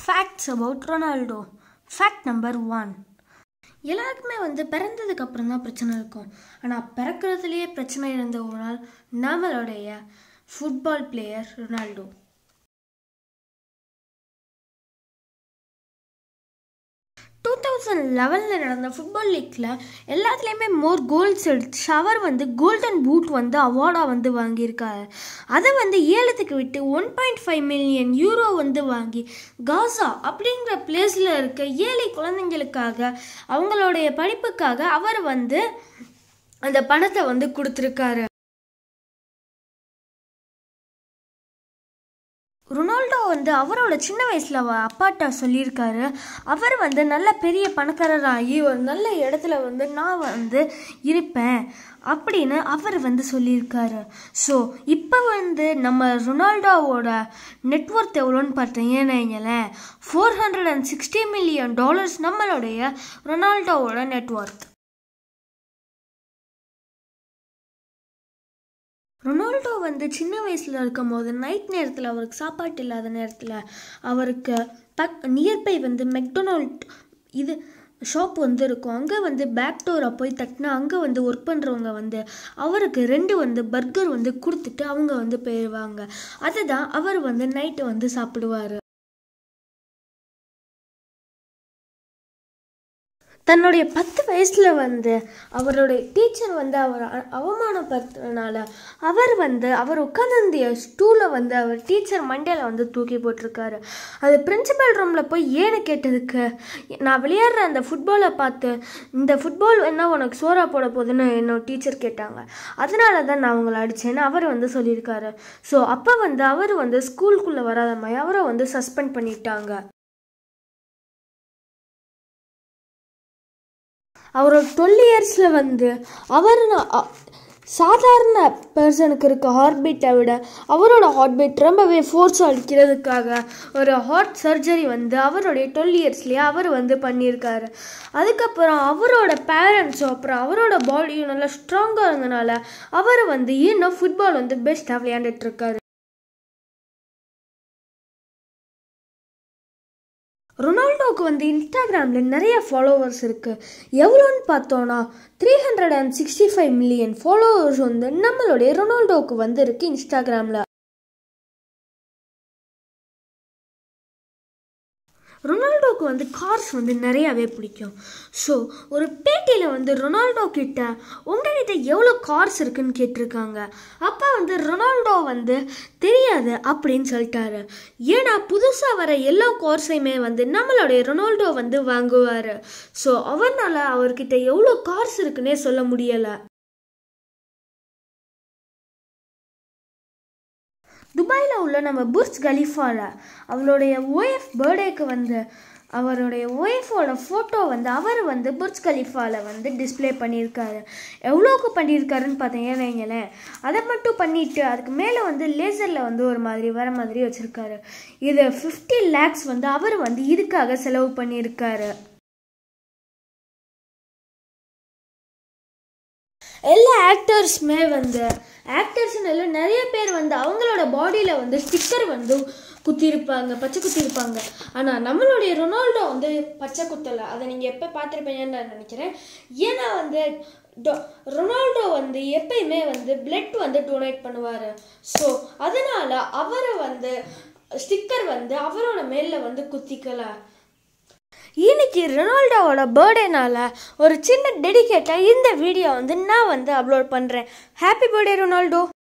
facts about Ronaldo fact number one எல்லாருக்குமே வந்து பிறந்ததுக்கு அப்புறம் தான் பிரச்சனை இருக்கும் ஆனால் பிறக்கிறதுலேயே பிரச்சனை இருந்த ஒரு நாள் நம்மளுடைய football player Ronaldo two thousand லெவனில் நடந்த ஃபுட்பால் லீக்கில் எல்லாத்துலேயுமே மோர் கோல்ஸ் எடுத்து ஷவர் வந்து கோல்டன் பூட் வந்து அவார்டாக வந்து வாங்கியிருக்காரு அதை வந்து ஏலத்துக்கு விட்டு one point five million euro வந்து வாங்கி காசா அப்படிங்கிற பிளேஸில் இருக்க ஏழை குழந்தைங்களுக்காக அவங்களுடைய படிப்புக்காக அவர் வந்து அந்த பணத்தை வந்து கொடுத்துருக்காரு ரொனால்டோ வந்து அவரோட சின்ன வயசில் அப்பாட்ட சொல்லியிருக்காரு அவர் வந்து நல்ல பெரிய பணக்காரராகி ஒரு நல்ல இடத்துல வந்து நான் வந்து இருப்பேன் அப்படின்னு அவர் வந்து சொல்லியிருக்காரு ஸோ இப்போ வந்து நம்ம ரொனால்டோவோட நெட்ஒர்த் எவ்வளோன்னு பார்த்தீங்கன்னு four hundred and sixty million dollars நம்மளுடைய ரொனால்டோவோட நெட்ஒர்த் ரொனால்டோ வந்து சின்ன வயசில் இருக்கும் போது நைட் நேரத்தில் அவருக்கு சாப்பாட்டு இல்லாத நேரத்தில் அவருக்கு பக் நியர்பை வந்து மெக்டொனால்ட் இது ஷாப் வந்து இருக்கும் அங்கே வந்து பேக் டோரை போய் தட்டினா அங்கே வந்து ஒர்க் பண்ணுறவங்க வந்து அவருக்கு ரெண்டு வந்து பர்கர் வந்து கொடுத்துட்டு அவங்க வந்து போயிடுவாங்க அதுதான் அவர் வந்து நைட்டு வந்து சாப்பிடுவார் தன்னுடைய பத்து வயசில் வந்து அவருடைய டீச்சர் வந்து அவர் அவமானப்படுத்துறதுனால அவர் வந்து அவர் உட்காந்துருந்த ஸ்டூலை வந்து அவர் டீச்சர் மண்டையில் வந்து தூக்கி போட்டிருக்காரு அது பிரின்சிபல் ரூமில் போய் ஏன்னு கேட்டதுக்கு நான் விளையாடுற அந்த ஃபுட்பாலை பார்த்து இந்த ஃபுட்பால் என்ன உனக்கு சோறா போட போகுதுன்னு என்னோட டீச்சர் கேட்டாங்க அதனால தான் நான் அவங்கள அடித்தேன்னு அவர் வந்து சொல்லியிருக்காரு ஸோ அப்போ வந்து அவர் வந்து ஸ்கூலுக்குள்ளே வராத மாதிரி அவரை வந்து சஸ்பெண்ட் பண்ணிட்டாங்க அவரோட டுவெல் இயர்ஸில் வந்து அவர் சாதாரண பர்சனுக்கு இருக்க ஹார்ட் பீட்டை விட அவரோட ஹார்ட் பீட் ரொம்பவே ஃபோர்ஸ் அடிக்கிறதுக்காக ஒரு ஹார்ட் சர்ஜரி வந்து அவருடைய டுவெல் இயர்ஸ்லேயே அவர் வந்து பண்ணியிருக்காரு அதுக்கப்புறம் அவரோட பேரண்ட்ஸும் அப்புறம் அவரோட பாடியும் நல்லா ஸ்ட்ராங்காக இருந்தனால அவர் வந்து இன்னும் ஃபுட்பால் வந்து பெஸ்ட்டாக விளையாண்டுட்ருக்காரு ரொனால்டோவுக்கு வந்து இன்ஸ்டாகிராமில் நிறைய ஃபாலோவர்ஸ் இருக்குது எவ்வளோன்னு பார்த்தோன்னா three hundred and sixty five million followers வந்து நம்மளுடைய ரொனால்டோவுக்கு வந்து இருக்குது இன்ஸ்டாகிராமில் ரொனால்டோக்கு வந்து கார்ஸ் வந்து நிறையாவே பிடிக்கும் ஸோ ஒரு பேட்டியில் வந்து ரொனால்டோ கிட்ட உங்ககிட்ட எவ்வளோ கார்ஸ் இருக்குன்னு கேட்டிருக்காங்க அப்போ வந்து ரொனால்டோ வந்து தெரியாது அப்படின்னு சொல்லிட்டாரு ஏன்னா புதுசாக வர எல்லா கார்ஸையுமே வந்து நம்மளுடைய ரொனால்டோ வந்து வாங்குவார் ஸோ அவனால் அவர்கிட்ட எவ்வளோ கார்ஸ் இருக்குன்னே சொல்ல முடியலை துபாயில் உள்ள நம்ம புர்ஜ் கலிஃபாவில் அவளுடைய ஒய்ஃப் பர்த்டேக்கு வந்து அவருடைய ஒய்ஃபோட ஃபோட்டோ வந்து அவர் வந்து புர்ஜ் கலிஃபாவில் வந்து டிஸ்பிளே பண்ணியிருக்காரு எவ்வளோக்கு பண்ணியிருக்காருன்னு பார்த்தீங்கன்னா வைங்களேன் அதை மட்டும் பண்ணிவிட்டு அதுக்கு மேலே வந்து லேசரில் வந்து ஒரு மாதிரி வர மாதிரி வச்சுருக்காரு இது ஃபிஃப்டி லேக்ஸ் வந்து அவர் வந்து இதுக்காக செலவு பண்ணியிருக்காரு எல்லா ஆக்டர்ஸுமே வந்து ஆக்டர்ஸ்னு இல்லை நிறைய பேர் வந்து அவங்களோட பாடியில் வந்து ஸ்டிக்கர் வந்து குத்திருப்பாங்க பச்சை குத்திருப்பாங்க ஆனால் நம்மளுடைய ரொனால்டோ வந்து பச்சை குத்தலை அதை நீங்கள் எப்போ பார்த்துருப்பீங்கன்னு நான் நினைக்கிறேன் ஏன்னா வந்து ரொனால்டோ வந்து எப்பயுமே வந்து பிளட் வந்து டொனேட் பண்ணுவார் ஸோ அதனால் அவரை வந்து ஸ்டிக்கர் வந்து அவரோட மேலில் வந்து குத்திக்கலை இன்னைக்கு ரொனால்டோவோட பர்த்டேனால ஒரு சின்ன டெடிகேட்டாக இந்த வீடியோ வந்து நான் வந்து அப்லோட் பண்ணுறேன் ஹாப்பி பர்த்டே ரொனால்டோ